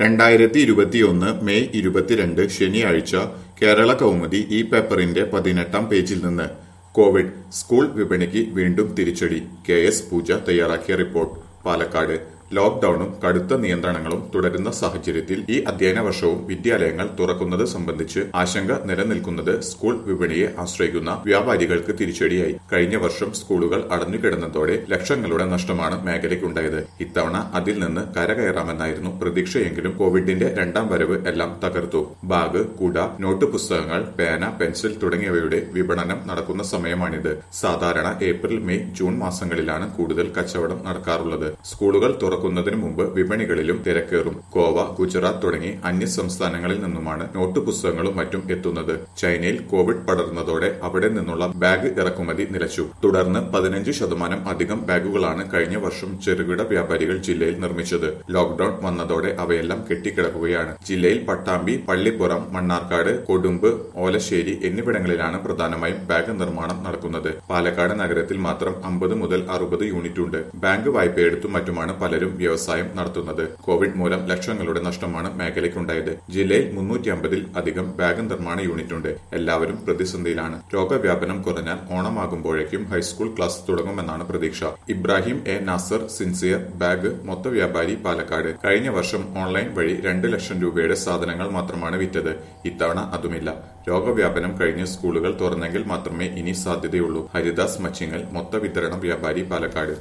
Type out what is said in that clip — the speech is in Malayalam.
രണ്ടായിരത്തി ഇരുപത്തിയൊന്ന് മെയ് ഇരുപത്തിരണ്ട് ശനിയാഴ്ച കേരള കൗമുദി ഈ പേപ്പറിന്റെ പതിനെട്ടാം പേജിൽ നിന്ന് കോവിഡ് സ്കൂൾ വിപണിക്ക് വീണ്ടും തിരിച്ചടി കെ എസ് പൂജ തയ്യാറാക്കിയ റിപ്പോർട്ട് പാലക്കാട് ലോക്ഡൌണും കടുത്ത നിയന്ത്രണങ്ങളും തുടരുന്ന സാഹചര്യത്തിൽ ഈ അധ്യയന വർഷവും വിദ്യാലയങ്ങൾ തുറക്കുന്നത് സംബന്ധിച്ച് ആശങ്ക നിലനിൽക്കുന്നത് സ്കൂൾ വിപണിയെ ആശ്രയിക്കുന്ന വ്യാപാരികൾക്ക് തിരിച്ചടിയായി കഴിഞ്ഞ വർഷം സ്കൂളുകൾ അടഞ്ഞുകിടന്നതോടെ ലക്ഷങ്ങളുടെ നഷ്ടമാണ് മേഖലയ്ക്കുണ്ടായത് ഇത്തവണ അതിൽ നിന്ന് കരകയറാമെന്നായിരുന്നു പ്രതീക്ഷയെങ്കിലും കോവിഡിന്റെ രണ്ടാം വരവ് എല്ലാം തകർത്തു ബാഗ് കുട നോട്ട് പുസ്തകങ്ങൾ പേന പെൻസിൽ തുടങ്ങിയവയുടെ വിപണനം നടക്കുന്ന സമയമാണിത് സാധാരണ ഏപ്രിൽ മെയ് ജൂൺ മാസങ്ങളിലാണ് കൂടുതൽ കച്ചവടം നടക്കാറുള്ളത് സ്കൂളുകൾ തുറക്കുന്നതിന് മുമ്പ് വിപണികളിലും തിരക്കേറും ഗോവ ഗുജറാത്ത് തുടങ്ങി അന്യ സംസ്ഥാനങ്ങളിൽ നിന്നുമാണ് നോട്ട് പുസ്തകങ്ങളും മറ്റും എത്തുന്നത് ചൈനയിൽ കോവിഡ് പടർന്നതോടെ അവിടെ നിന്നുള്ള ബാഗ് ഇറക്കുമതി നിലച്ചു തുടർന്ന് പതിനഞ്ച് ശതമാനം അധികം ബാഗുകളാണ് കഴിഞ്ഞ വർഷം ചെറുകിട വ്യാപാരികൾ ജില്ലയിൽ നിർമ്മിച്ചത് ലോക്ഡൌൺ വന്നതോടെ അവയെല്ലാം കെട്ടിക്കിടക്കുകയാണ് ജില്ലയിൽ പട്ടാമ്പി പള്ളിപ്പുറം മണ്ണാർക്കാട് കൊടുമ്പ് ഓലശ്ശേരി എന്നിവിടങ്ങളിലാണ് പ്രധാനമായും ബാഗ് നിർമ്മാണം നടക്കുന്നത് പാലക്കാട് നഗരത്തിൽ മാത്രം അമ്പത് മുതൽ അറുപത് യൂണിറ്റ് ഉണ്ട് ബാങ്ക് വായ്പയെടുത്തും മറ്റുമാണ് പലരും വ്യവസായം നടത്തുന്നത് കോവിഡ് മൂലം ലക്ഷങ്ങളുടെ നഷ്ടമാണ് മേഖലയ്ക്കുണ്ടായത് ജില്ലയിൽ മുന്നൂറ്റി അമ്പതിൽ അധികം ബാഗ് നിർമ്മാണ യൂണിറ്റ് ഉണ്ട് എല്ലാവരും പ്രതിസന്ധിയിലാണ് രോഗവ്യാപനം കുറഞ്ഞാൽ ഓണമാകുമ്പോഴേക്കും ഹൈസ്കൂൾ ക്ലാസ് തുടങ്ങുമെന്നാണ് പ്രതീക്ഷ Ibrahim A Nasar sincere bag മൊത്ത വ്യാപാരി പാലക്കാട് കഴിഞ്ഞ വർഷം ഓൺലൈൻ വഴി രണ്ട് ലക്ഷം രൂപയുടെ സാധനങ്ങൾ മാത്രമാണ് വിറ്റത് ഇത്തവണ അതുമില്ല രോഗവ്യാപനം കഴിഞ്ഞ് സ്കൂളുകൾ തുറന്നെങ്കിൽ മാത്രമേ ഇനി സാധ്യതയുള്ളൂ ഹരിദാസ് മച്ചിങ്ങൽ മൊത്ത വിതരണ വ്യാപാരി പാലക്കാട്